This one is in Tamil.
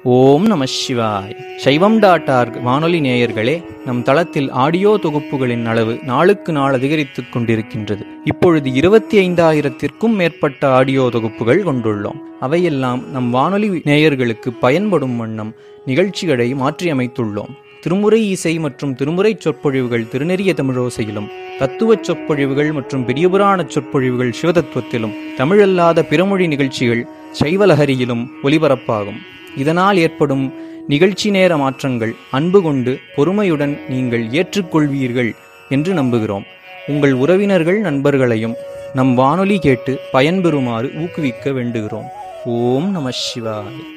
ஓம் நம சிவாய் சைவம் டாட் ஆர்க் வானொலி நேயர்களே நம் தளத்தில் ஆடியோ தொகுப்புகளின் அளவு நாளுக்கு நாள் அதிகரித்துக் கொண்டிருக்கின்றது இப்பொழுது இருபத்தி ஐந்தாயிரத்திற்கும் மேற்பட்ட ஆடியோ தொகுப்புகள் கொண்டுள்ளோம் அவையெல்லாம் நம் வானொலி நேயர்களுக்கு பயன்படும் வண்ணம் நிகழ்ச்சிகளை மாற்றியமைத்துள்ளோம் திருமுறை இசை மற்றும் திருமுறை சொற்பொழிவுகள் திருநெறிய தமிழோசையிலும் தத்துவச் சொற்பொழிவுகள் மற்றும் பெரியபுராண சொற்பொழிவுகள் சிவதத்துவத்திலும் தமிழல்லாத பிறமொழி நிகழ்ச்சிகள் சைவலஹரியிலும் ஒலிபரப்பாகும் இதனால் ஏற்படும் நிகழ்ச்சி நேர மாற்றங்கள் அன்பு கொண்டு பொறுமையுடன் நீங்கள் ஏற்றுக்கொள்வீர்கள் என்று நம்புகிறோம் உங்கள் உறவினர்கள் நண்பர்களையும் நம் வானொலி கேட்டு பயன்பெறுமாறு ஊக்குவிக்க வேண்டுகிறோம் ஓம் நம சிவாய்